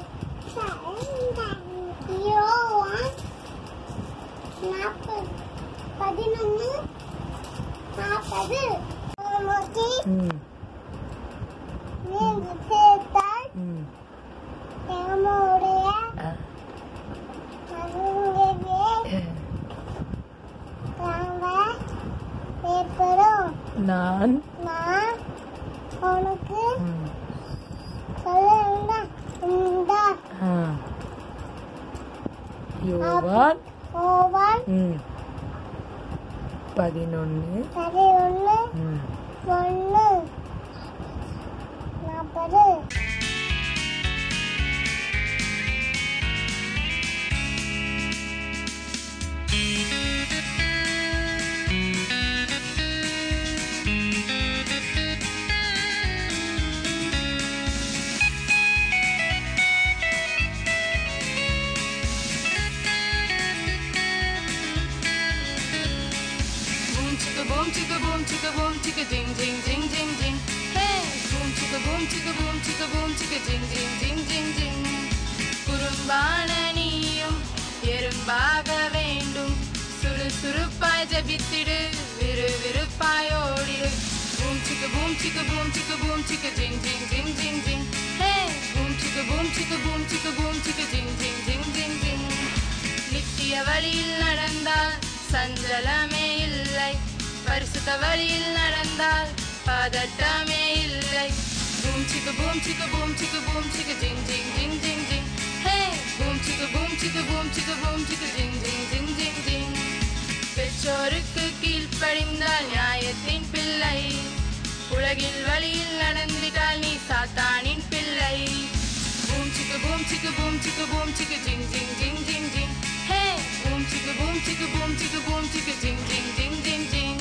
யோவான் நாற்பது பதினொன்று நாற்பது நோக்கி நீங்க சேர்த்தால் நம்முடைய மகிமையே நாங்கள் ஏற்படும் நான் நான் உனக்கு சொல்ல இந்த யோவான் ஓவன் ம் பதினொன்று சரி ஒன்று ம் ஒன்று நாற்பது boom chicka boom chicka boom chicka jing jing jing jing jing. Hey, boom chicka boom chicka boom chicka boom chicka jing jing jing jing jing. குறும்பான நீயும் எறும்பாக வேண்டும் சுறுசுறுப்பாய் ஜபித்திடு விறுவிறுப்பாய் ஓடிடு பூம் சிக்க பூம் சிக்க பூம் சிக்க பூம் சிக்க ஜிங் ஜிங் ஜிங் ஜிங் ஜிங் ஹே பூம் சிக்க பூம் சிக்க பூம் சிக்க பூம் சிக்க ஜிங் ஜிங் ஜிங் ஜிங் ஜிங் நித்திய வழியில் நடந்தால் சஞ்சலமே இல்லை பரிசுத்த வழியில் நடந்தால் பதட்டமே இல்லை பூம் சிக்க பூம் சிக்க பூம் சிக்க பூம் சிக்க ஜிங் ஜிங் ஜிங் ஜிங் ஜிங் ஹே பூம் சிக்க பூம் சிக்க பூம் சிக்க பூம் சிக்க ஜிங் ஜிங் ஜிங் ஜிங் ஜிங் பெற்றோருக்கு கீழ்ப்படிந்தால் நியாயத்தின் பிள்ளை உலகில் வழியில் நடந்திட்டால் நீ சாத்தானின் பிள்ளை பூம் சிக்கு பூம் சிக்கு பூம் சிக்கு பூம் சிக்கு ஜிங் ஜிங் ஜிங் ஜிங் ஜிங் ஹே பூம் சிக்கு பூம் சிக்கு பூம் சிக்கு பூம் சிக்கு ஜிங் ஜிங் ஜிங் ஜிங் ஜிங்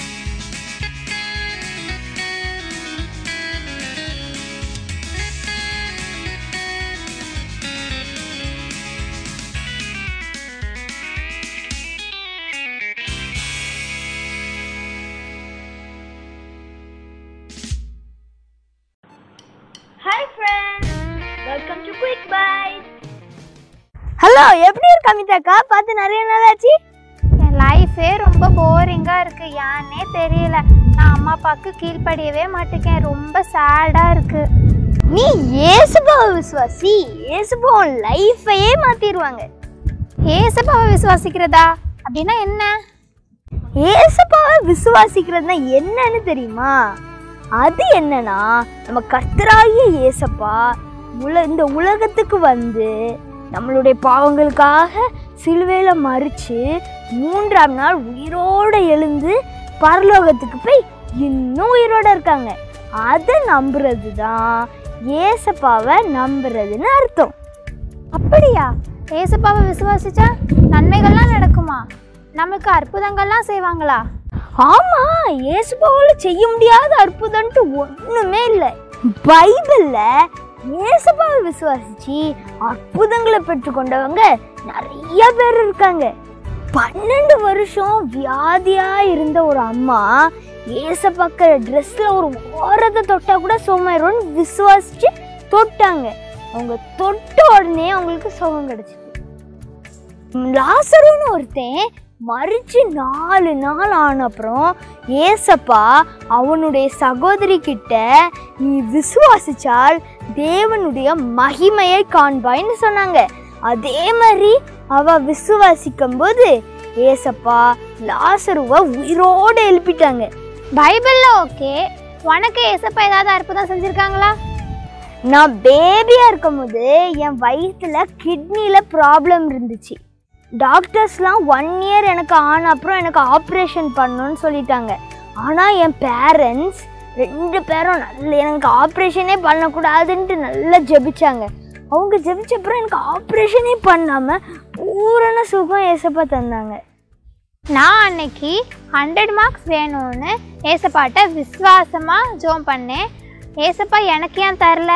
hi friends welcome to quick bye hello எப்படி இருக்க அமிதாக்கா பார்த்து நிறைய நாள் ஆச்சு என் லைஃபே ரொம்ப போரிங்காக இருக்கு ஏன்னே தெரியல நான் அம்மா அப்பாவுக்கு கீழ்ப்படியவே மாட்டேக்கேன் ரொம்ப சேடாக இருக்கு நீ ஏசுபாவை விசுவாசி ஏசுபா உன் லைஃபையே மாத்திடுவாங்க ஏசப்பாவை விசுவாசிக்கிறதா அப்படின்னா என்ன ஏசப்பாவை விசுவாசிக்கிறதுனா என்னன்னு தெரியுமா அது என்னன்னா நம்ம கர்த்தராகிய ஏசப்பா உல இந்த உலகத்துக்கு வந்து நம்மளுடைய பாவங்களுக்காக சிலுவையில மறிச்சு மூன்றாம் நாள் உயிரோட எழுந்து பரலோகத்துக்கு போய் இன்னும் உயிரோட இருக்காங்க அதை நம்புறது தான் ஏசப்பாவை நம்புறதுன்னு அர்த்தம் அப்படியா ஏசப்பாவை விசுவாசிச்சா நன்மைகள்லாம் நடக்குமா நமக்கு அற்புதங்கள்லாம் செய்வாங்களா ஆமா இயேசுபாவால செய்ய முடியாத அற்புதம்ட்டு ஒண்ணுமே இல்லை பைபிள்ல இயேசுபாவை விசுவாசிச்சு அற்புதங்களை பெற்றுக்கொண்டவங்க நிறைய பேர் இருக்காங்க பன்னெண்டு வருஷம் வியாதியா இருந்த ஒரு அம்மா ஏசப்பாக்கிற ட்ரெஸ்ல ஒரு ஓரத்தை தொட்டா கூட சுகமாயிரும்னு விசுவாசிச்சு தொட்டாங்க அவங்க தொட்ட உடனே அவங்களுக்கு சுகம் கிடைச்சிது லாசருன்னு ஒருத்தன் மறிச்சு நாலு நாள் ஆன அப்புறம் ஏசப்பா அவனுடைய சகோதரி கிட்ட நீ விசுவாசிச்சால் தேவனுடைய மகிமையை காண்பாய்ன்னு சொன்னாங்க அதே மாதிரி அவ விசுவாசிக்கும் போது ஏசப்பா லாசருவை உயிரோடு எழுப்பிட்டாங்க பைபிள்ல ஓகே உனக்கு ஏசப்பா ஏதாவது அற்புதம் செஞ்சிருக்காங்களா நான் பேபியா இருக்கும்போது என் வயிற்றுல கிட்னில ப்ராப்ளம் இருந்துச்சு டாக்டர்ஸ்லாம் ஒன் இயர் எனக்கு ஆன அப்புறம் எனக்கு ஆப்ரேஷன் பண்ணணும்னு சொல்லிட்டாங்க ஆனால் என் பேரண்ட்ஸ் ரெண்டு பேரும் நல்ல எனக்கு ஆப்ரேஷனே பண்ணக்கூடாதுன்ட்டு நல்லா ஜெபிச்சாங்க அவங்க ஜெபிச்ச அப்புறம் எனக்கு ஆப்ரேஷனே பண்ணாமல் பூரண சுகம் ஏசப்பா தந்தாங்க நான் அன்னைக்கு ஹண்ட்ரட் மார்க்ஸ் வேணும்னு ஏசப்பாட்ட விசுவாசமா ஜோம் பண்ணேன் ஏசப்பா எனக்கு ஏன் தரல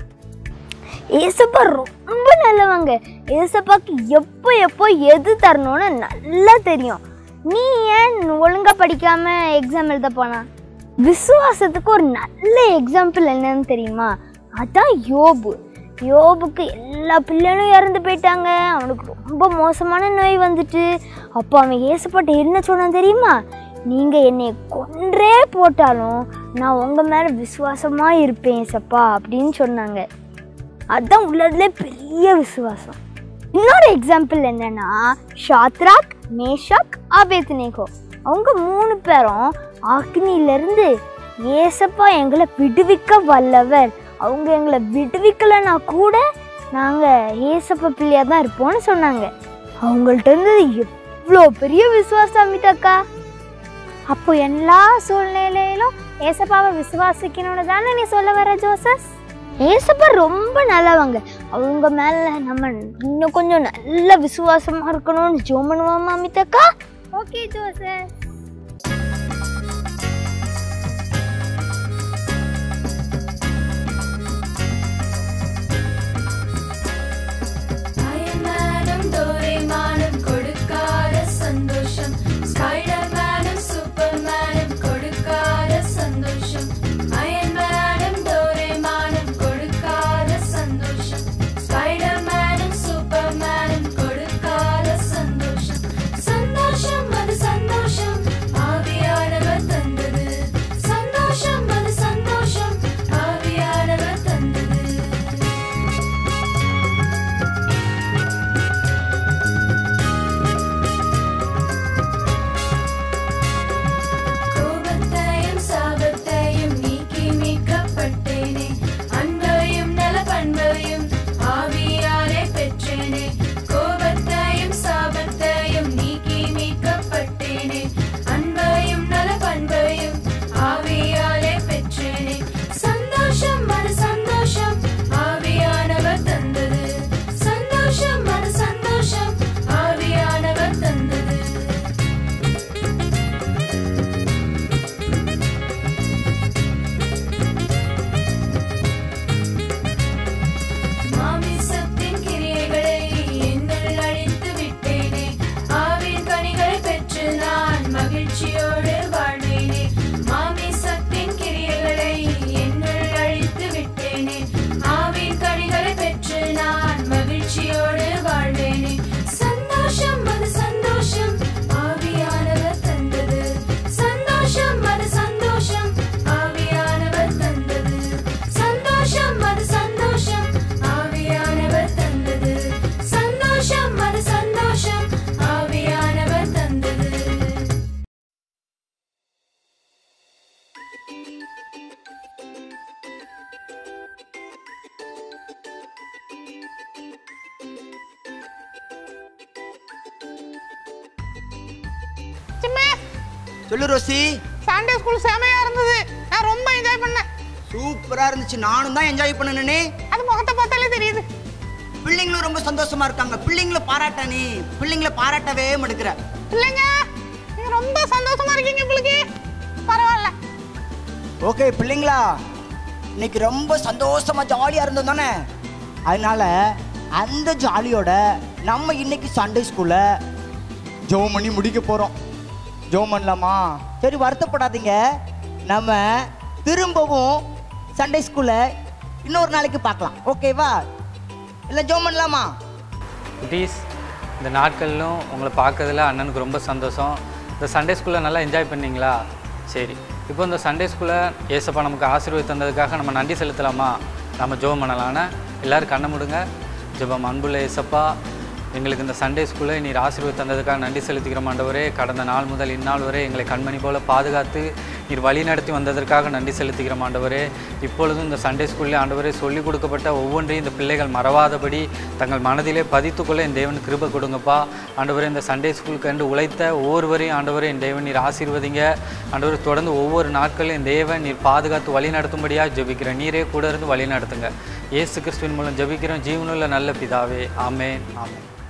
ஏசப்பா ரொம்ப நல்லவங்க ஏசப்பாக்கு எப்போ எப்போ எது தரணும்னு நல்லா தெரியும் நீ ஏன் ஒழுங்கா படிக்காம எக்ஸாம் எழுத போனா விசுவாசத்துக்கு ஒரு நல்ல எக்ஸாம்பிள் என்னன்னு தெரியுமா அதான் யோபு யோபுக்கு எல்லா பிள்ளைகளும் இறந்து போயிட்டாங்க அவனுக்கு ரொம்ப மோசமான நோய் வந்துட்டு அப்போ அவன் ஏசப்பாட்ட என்ன சொன்னான் தெரியுமா நீங்கள் என்னை கொன்றே போட்டாலும் நான் உங்கள் மேலே விசுவாசமாக இருப்பேன் ஏசப்பா அப்படின்னு சொன்னாங்க அதுதான் உள்ளதுலே பெரிய விசுவாசம் இன்னொரு எக்ஸாம்பிள் என்னன்னா ஷாத்ராக் மேஷாக் ஆபேத்னேகோ அவங்க மூணு பேரும் அக்னியிலிருந்து ஏசப்பா எங்களை விடுவிக்க வல்லவர் அவங்க எங்களை விடுவிக்கலைன்னா கூட நாங்கள் ஏசப்பா பிள்ளையாக தான் இருப்போம்னு சொன்னாங்க அவங்கள்ட்ட இருந்து எவ்வளோ பெரிய விசுவாசம் அமிதாக்கா அப்போ எல்லா சூழ்நிலையிலும் ஏசப்பாவை விசுவாசிக்கணும்னு தானே நீ சொல்ல வர ஜோசஸ் ஏசப்பா ரொம்ப நல்லவங்க அவங்க மேல நம்ம இன்னும் கொஞ்சம் நல்ல விசுவாசமா இருக்கணும்னு ஜோம் பண்ணுவோமா அமிதாக்கா ஓகே ஜோசஸ் அயன்மேனும் டோரேமானும் கொடுக்காத சந்தோஷம் ஸ்பைடர்மேனும் சூப்பர்மேனும் கொடு சொல்லு ரோசி சண்டே ஸ்கூல் செமையா இருந்தது நான் ரொம்ப என்ஜாய் பண்ணேன் சூப்பரா இருந்துச்சு நானும் தான் என்ஜாய் பண்ணனே அது முகத்தை பார்த்தாலே தெரியுது பிள்ளைங்களும் ரொம்ப சந்தோஷமா இருக்காங்க பிள்ளைங்கள பாராட்ட நீ பிள்ளைங்கள பாராட்டவே மடுக்கிற இல்லைங்க நீங்க ரொம்ப சந்தோஷமா இருக்கீங்க பிள்ளைக்கு பரவாயில்ல ஓகே பிள்ளைங்களா இன்னைக்கு ரொம்ப சந்தோஷமா ஜாலியா இருந்தோம் தானே அதனால அந்த ஜாலியோட நம்ம இன்னைக்கு சண்டே ஸ்கூல்ல ஜோம் பண்ணி முடிக்க போறோம் ஜோம் பண்ணலாமா சரி வருத்தப்படாதீங்க நம்ம திரும்பவும் சண்டே ஸ்கூல்ல இன்னொரு நாளைக்கு பார்க்கலாம் ஓகேவா இல்லை ஜோம் பண்ணலாமா குட்டீஸ் இந்த நாட்களிலும் உங்களை பார்க்கறதுல அண்ணனுக்கு ரொம்ப சந்தோஷம் இந்த சண்டே ஸ்கூலில் நல்லா என்ஜாய் பண்ணீங்களா சரி இப்போ இந்த சண்டே ஸ்கூலில் ஏசப்பா நமக்கு ஆசீர்வாதம் தந்ததுக்காக நம்ம நன்றி செலுத்தலாமா நம்ம ஜெபம் பண்ணலான்னு எல்லோரும் கண்ணை முடுங்க ஜெபம் அன்புள்ள ஏசப்பா எங்களுக்கு இந்த சண்டே ஸ்கூலில் நீர் ஆசீர்வாதம் தந்ததுக்காக நன்றி செலுத்துகிறோம் ஆண்டவரே கடந்த நாள் முதல் இந்நாள் வரை எங்களை கண்மணி போல பாதுகாத்து நீர் வழி நடத்தி வந்ததற்காக நன்றி செலுத்துகிறோம் ஆண்டவரே இப்பொழுதும் இந்த சண்டே ஸ்கூலில் ஆண்டவரே சொல்லிக் கொடுக்கப்பட்ட ஒவ்வொன்றையும் இந்த பிள்ளைகள் மறவாதபடி தங்கள் மனதிலே பதித்துக்கொள்ள என் தேவன் கிருபை கொடுங்கப்பா ஆண்டவரே இந்த சண்டே ஸ்கூலுக்கு கண்டு உழைத்த ஒவ்வொருவரையும் ஆண்டவரே என் தேவன் நீர் ஆசீர்வதிங்க ஆண்டவரே தொடர்ந்து ஒவ்வொரு நாட்களும் என் தேவன் நீர் பாதுகாத்து வழி நடத்தும்படியாக ஜெபிக்கிறேன் நீரே கூட இருந்து வழி நடத்துங்க இயேசு கிறிஸ்துவின் மூலம் ஜெபிக்கிறோம் ஜீவனுள்ள நல்ல பிதாவே ஆமென் ஆமென்